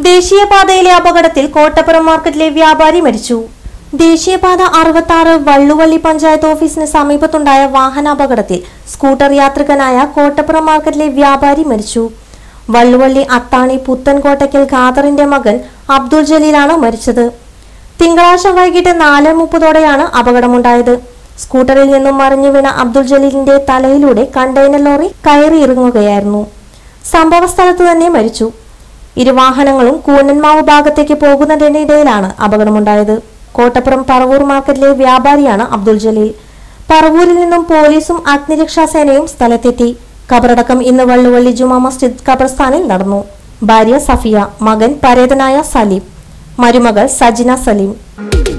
ദേശീയപാതയിലെ അപകടത്തിൽ കോട്ടപ്പുറം മാർക്കറ്റിലെ വ്യാപാരി മരിച്ചു ദേശീയപാത അറുപത്തി ആറ് വള്ളുവള്ളി പഞ്ചായത്ത് ഓഫീസിന് സമീപത്തുണ്ടായ വാഹനാപകടത്തിൽ സ്കൂട്ടർ യാത്രികനായ കോട്ടപ്പുറം മാർക്കറ്റിലെ വ്യാപാരി മരിച്ചു വള്ളുവള്ളി അത്താണി പുത്തൻകോട്ടയ്ക്കൽ ഖാദറിന്റെ മകൻ അബ്ദുൾ ജലീലാണ് മരിച്ചത് തിങ്കളാഴ്ച വൈകിട്ട് നാല് മുപ്പതോടെയാണ് അപകടമുണ്ടായത് സ്കൂട്ടറിൽ നിന്നും മറിഞ്ഞു വീണ അബ്ദുൾ ജലീലിന്റെ തലയിലൂടെ കണ്ടെയ്നർ ലോറി കയറി ഇറങ്ങുകയായിരുന്നു സംഭവ സ്ഥലത്ത് തന്നെ മരിച്ചു ഇരുവാഹനങ്ങളും കൂനന്മാവ് ഭാഗത്തേക്ക് പോകുന്നതിനിടയിലാണ് അപകടമുണ്ടായത് കോട്ടപ്പുറം പറവൂർ മാർക്കറ്റിലെ വ്യാപാരിയാണ് അബ്ദുൾ ജലീൽ പറവൂരിൽ നിന്നും പോലീസും അഗ്നിരക്ഷാസേനയും സ്ഥലത്തെത്തി ഖബറടക്കം ഇന്ന് വള്ളുവള്ളി ജുമാ മസ്ജിദ് ഖബർസ്ഥാനിൽ നടന്നു ഭാര്യ സഫിയ മകൻ പരേതനായ സലീം മരുമകൾ സജിന സലീം